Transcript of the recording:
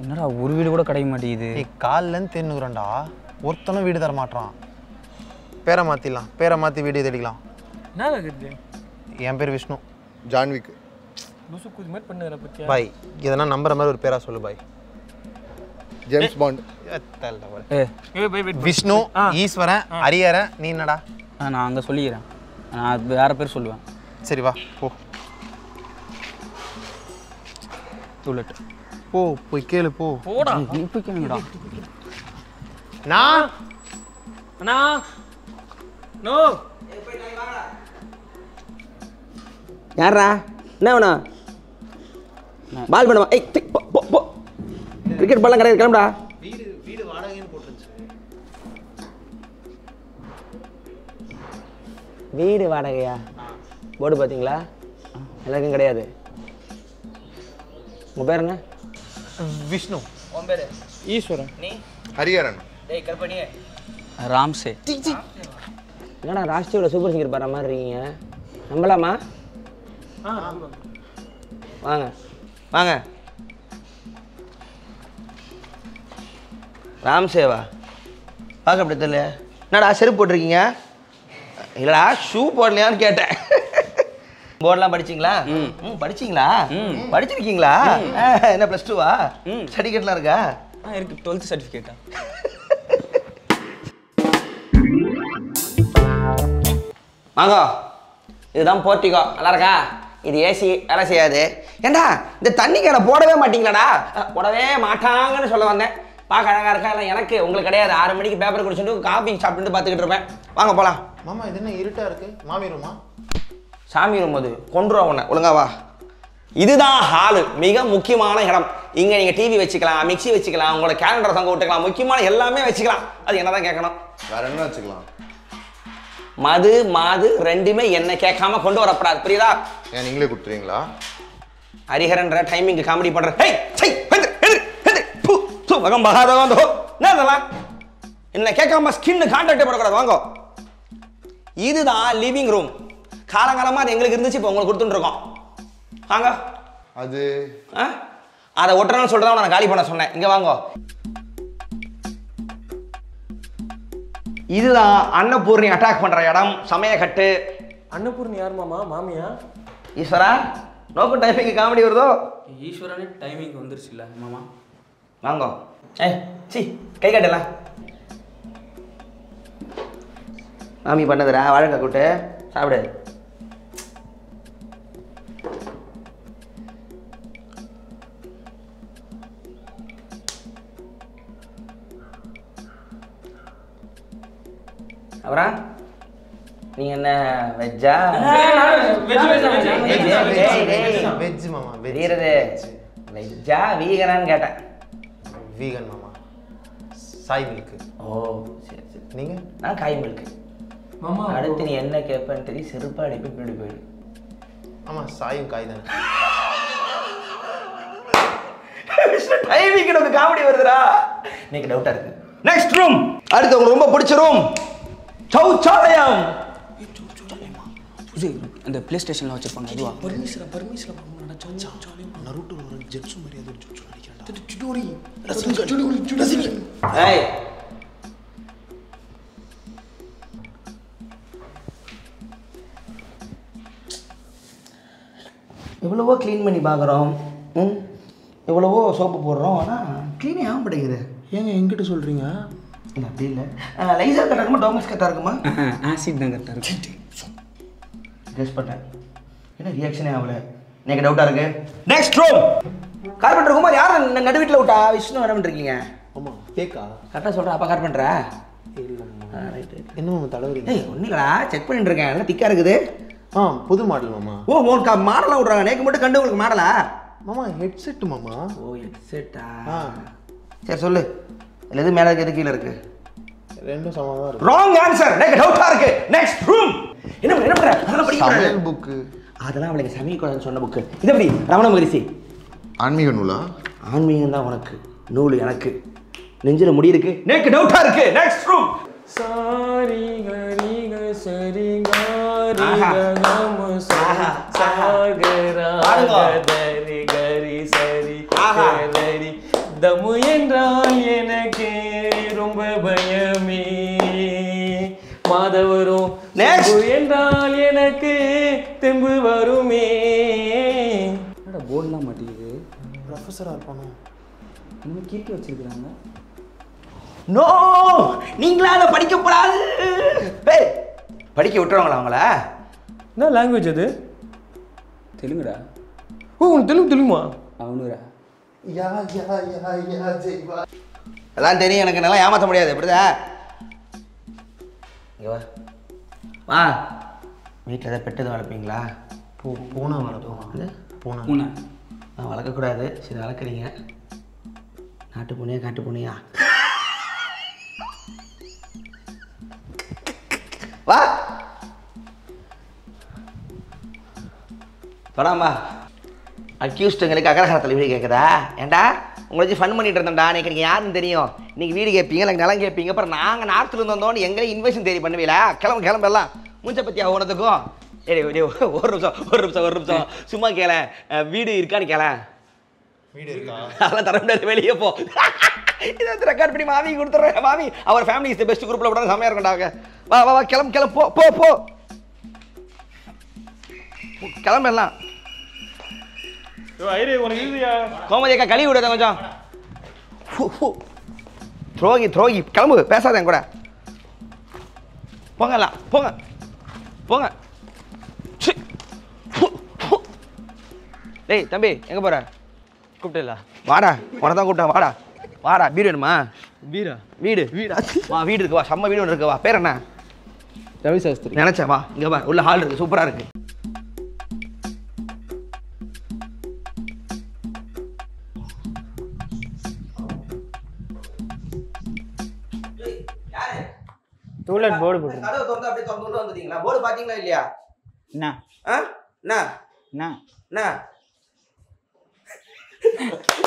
என்னடா ஒரு வீடு கூட கிடைக்க மாட்டேங்குது ஏய் காலிலேருந்து தேன்னுக்குறேன்டா ஒருத்தனும் வீடு தர மாட்றான் பேரை மாற்றிடலாம் பேரை மாற்றி வீடு தேடிக்கலாம் என்ன ஆகுது என் பேர் விஷ்ணு ஜான்விக் லூசு குதி மாதிரி பண்ணுற பத்தியா பாய் இதெல்லாம் நம்புற மாதிரி ஒரு பேரா சொல்லு பாய் ஜேம்ஸ் பாண்ட் ஏ ஏய் போய் வெயிட் விஷ்ணு ஈஸ்வரன் ஹரியரன் நீ என்னடா ஆ, நான் அங்கே சொல்லிக்கிறேன் நான் வேற பேர் சொல்லுவேன் சரி வா போ டூலெட் போ போய் கேளு போ போடா இப்போ கேளுங்கடா நான் அண்ணா நோ யாரா என்ன வேணும் பால் பண்ணுவா ஏய் திக், போ போ போ கிரிக்கெட் பால்லாம் கிடையாது கிளம்புடா வீடு வீடு வாடகைன்னு போட்டுருந்துச்சு வீடு வாடகையா போர்டு பார்த்தீங்களா எல்லாருக்கும் கிடையாது உங்கள் பேர் என்ன விஷ்ணு ஈஸ்வரன் ஹரிஹரன் ராம்சே என்னடா ராஷ்டிரியோட சூப்பர் சிங்கர் பாடுற மாதிரி இருக்கீங்க நம்பலாமா வாங்க வாங்க ராம் சேவா பார்க்க அப்படி தெரியல என்னடா செருப்பு போட்டிருக்கீங்க இல்லடா ஷூ போடலையான்னு கேட்டேன் போர்டெலாம் படிச்சிங்களா ம் படிச்சிங்களா படிச்சிருக்கீங்களா ஆ, என்ன ப்ளஸ் டூவா சர்டிஃபிகேட்லாம் இருக்கா ஆ இருக்கு டுவெல்த் சர்டிஃபிகேட்டா வாங்க இதுதான் போர்ட்டிகோ நல்லா இருக்கா இது ஏசி வேலை செய்யாது ஏண்டா இந்த தண்ணி கேனை போடவே மாட்டீங்களாடா அஹ், போடவே மாட்டாங்கன்னு சொல்ல வந்தேன் பார்க்க அழகா இருக்கா இல்லை எனக்கு உங்களுக்கு கிடையாது ஆறு மணிக்கு பேப்பர் குடிச்சுட்டு காஃபி சாப்பிட்டுட்டு பார்த்துக்கிட்டு இருப்பேன் வாங்க போகலாம் மாமா இது என்ன இருட்டா இருக்கு மாமி ரூமா சாமி வரும்போது கொண்டுருவோம் உன்னை ஒழுங்கா வா இதுதான் ஹாலு மிக முக்கியமான இடம் இங்கே நீங்கள் டிவி வச்சுக்கலாம் மிக்ஸி வச்சுக்கலாம் உங்களோட கேலண்டர் தொங்க விட்டுக்கலாம் முக்கியமான எல்லாமே வச்சுக்கலாம் அது என்னதான் கேட்கணும் வேற என்ன வச்சுக்கலாம் மது மாது ரெண்டுமே என்ன கேட்காம கொண்டு வரப்படாது புரியுதா ஏன் நீங்களே கொடுத்துருவீங்களா ஹரிஹரன்ற டைமிங் காமெடி பண்ற ஹேய் சை ஹெந்திரு ஹெந்திரு ஹெந்திரு பூ சு வகம் பகாத வந்தோ என்ன இதெல்லாம் என்ன கேட்காம ஸ்கின் கான்டாக்டே போடக்கூடாது வாங்கோ இதுதான் லிவிங் ரூம் காலங்காலமா அது எங்களுக்கு இருந்துச்சு இப்போ உங்களுக்கு கொடுத்துட்டு இருக்கோம் வாங்க அது ஆ அதை ஒட்டுறேன்னு சொல்லிட்டு நான் காலி பண்ண சொன்னேன் இங்க வாங்கோ இதுதான் அன்னபூர்ணி அட்டாக் பண்ற இடம் சமயக்கட்டு அன்னபூர்ணி யார் மாமா மாமியா ஈஸ்வரா நோக்கு டைமிங் காமெடி வருதோ ஈஸ்வரனே டைமிங் வந்துருச்சுல்ல மாமா வாங்கோ ஏய் சி கை காட்டலாம் மாமி பண்ணதுடா வாழைக்காய் கூட்டு சாப்பிடு அப்புறம் நீங்க என்ன வெஜ்ஜா வெஜ் மாமா வெஜ் தெரியுறது வெஜ்ஜா வீகனான்னு கேட்டேன் வீகன் மாமா சாய் மில்க்கு ஓ சரி சரி நீங்க நான் காய் மில்க்கு மாமா அடுத்து நீ என்ன கேட்பேன்னு தெரியும் செருப்பா அடிப்பி பின்னாடி போயிடு ஆமா சாயும் காய் தானே டைமிங் வந்து காமெடி வருதுடா நீங்க டவுட்டா இருக்கு நெக்ஸ்ட் ரூம் அடுத்து உங்களுக்கு ரொம்ப பிடிச்ச ரூம் சௌச்சாலயம் புது அந்த ப்ளே ஸ்டேஷனில் வச்சிருப்பாங்க அதுவா பர்மிஷன் பர்மிஷன் பண்ணா சௌ சாலே நருட்டோ ஒரு ஜெட்ஸு மரியாதை ஒரு ஜெட்ஸு நினைக்கிறேன் சுடோரி ஏய் எவ்வளவோ க்ளீன் பண்ணி பார்க்குறோம் ம் எவ்வளவோ சோப்பு போடுறோம் ஆனால் க்ளீனே ஆக மாட்டேங்குது ஏங்க என்கிட்ட சொல்றீங்க இல்லை அப்படி இல்லை லைசர் கரெக்டாக இருக்குமா டோமஸ் கரெக்டாக இருக்குமா ஆசிட் தான் கரெக்டாக இருக்கு கெஸ் பண்ணேன் என்ன ரியாக்ஷனே ஆகல எனக்கு டவுட்டாக இருக்கு நெக்ஸ்ட் ரூம் கார்பெண்டர் குமார் யார் ந- நடு வீட்டில் விட்டா விஷ்ணு என்ன பண்ணிருக்கீங்க ஆமா கேக்கா கரெக்டாக சொல்கிறேன் அப்பா கார்பெண்டரா இல்லைம்மா ரைட்டு என்ன மாமா தடவரி ஏய் ஒன்றும் இல்லடா செக் பண்ணிட்டு இருக்கேன் நல்லா திக்காக இருக்குது ஆ புது மாடல் மாமா ஓ உனக்கு மாடலாம் விட்றாங்க நேக்கு மட்டும் கண்டு உங்களுக்கு மாடலா மாமா ஹெட்செட் மாமா ஓ ஹெட்செட்டா ஆ சரி சொல்லு இதில் எது மேலே இருக்கு எது கீழே இருக்கு ரெண்டும் சமமாக தான் இருக்கு ராங் ஆன்சர் எனக்கு டவுட்டா இருக்கு நெக்ஸ்ட் ரூம் என்ன பண்ற என்ன பண்ற அதெல்லாம் படிக்க சமையல் புக்கு அதெல்லாம் அவளுக்கு சமீப குழந்தை சொன்ன புக்கு இது எப்படி ரமண மகரிஷி ஆன்மீக நூலா ஆன்மீகம் தான் உனக்கு நூல் எனக்கு நெஞ்சில முடி இருக்கு எனக்கு டவுட்டா இருக்கு நெக்ஸ்ட் ரூம் சாரி கரி க சரி ஆஹா. காரி கம ஆஹா. சாகரா பாடுங்க. கரி கரி சரி ஆஹா. கரி தம்மு என்றால் எனக்கு ரொம்ப பயமே மாதவரும் Next. செம்பு என்றால் எனக்கு தெம்பு வருமே என்னடா போர்டெலாம் மாட்டேங்குது ப்ரொஃபஸராக இருப்பானோ இன்னும் கீர்த்தி வச்சிருக்கிறாங்க நோ நீங்களா அதை படிக்கப்படாது ஏய், படிக்க விட்டுருவாங்களா அவங்கள என்ன லாங்குவேஜ் அது தெலுங்குடா ஓ உனக்கு தெலுங்கு தெரியுமா அவனுடா யா யா யா யா ஜெய்வா அதான் தெரியும் எனக்கு நல்லா ஏமாற்ற முடியாது எப்படிதா இங்க வா வா வீட்டில் ஏதாவது பெட்டது வளர்ப்பீங்களா பூ பூனை வளர்ப்போம் அது பூனை பூனை நான் வளர்க்கக்கூடாது சரி வளர்க்குறீங்க நாட்டு பூனையா காட்டு பூனையா வா தொடாமா அக்யூஸ்டுங்களுக்கு அகரகாரத்தில் வீடு கேட்குதா ஏன்டா உங்களை வச்சு ஃபன் பண்ணிட்டு இருந்தோம்டா இன்னைக்கு நீங்கள் யாருன்னு தெரியும் இன்னைக்கு வீடு கேட்பீங்க இல்லை நிலம் கேட்பீங்க அப்புறம் நாங்கள் நார்த்தில் வந்தோம்னு எங்களே இன்வெஸ்ட் தேடி பண்ணுவீங்களா கிளம்பு கிளம்பு எல்லாம் மூஞ்ச பற்றி ஆகுனதுக்கும் ஏடி டேய், ஒரு நிமிஷம் ஒரு நிமிஷம் ஒரு நிமிஷம் சும்மா கேள வீடு இருக்கான்னு கேள வீடு இருக்கா அதெல்லாம் தர முடியாது வெளியே போ இதை வந்து ரெக்கார்ட் பண்ணி மாமி கொடுத்துட்றேன் மாமி அவர் ஃபேமிலி இஸ் பெஸ்ட் குரூப்பில் விட செம்மையாக இருக்கும்டாங்க வா வா வா கிளம்பு கிளம்பு போ போ போ கிளம்பு எல்லாம் ஐரே உனக்கு இதுயா கோமதி அக்கா கழுவி விடுங்க கொஞ்சம் ஃபு, ஃபு. துரோகி துரோகி கிளம்பு பேசாத என் கூட போங்க எல்லாம் போங்க போங்க சி. ஃபு, ஃபு. டேய் தம்பி எங்கே போற கூப்பிட்டல வாடா உன தான் கூப்பிட்டேன் வாடா வாடா வீடு வேணுமா பீரா வீடு வீடா வா வீடு இருக்கு வா செம்ம வீடு ஒன்று இருக்கு வா பேர் என்ன ரவி சாஸ்திரி நினச்சேன் வா இங்கே வா உள்ள ஹால் இருக்கு சூப்பராக இருக்கு டூலெட் போர்டு போட்டு கதவை திறந்து அப்படியே திறந்து கொண்டு வந்துட்டீங்களா போர்டு பார்த்தீங்களா இல்லையா என்ன ஆ என்ன என்ன என்ன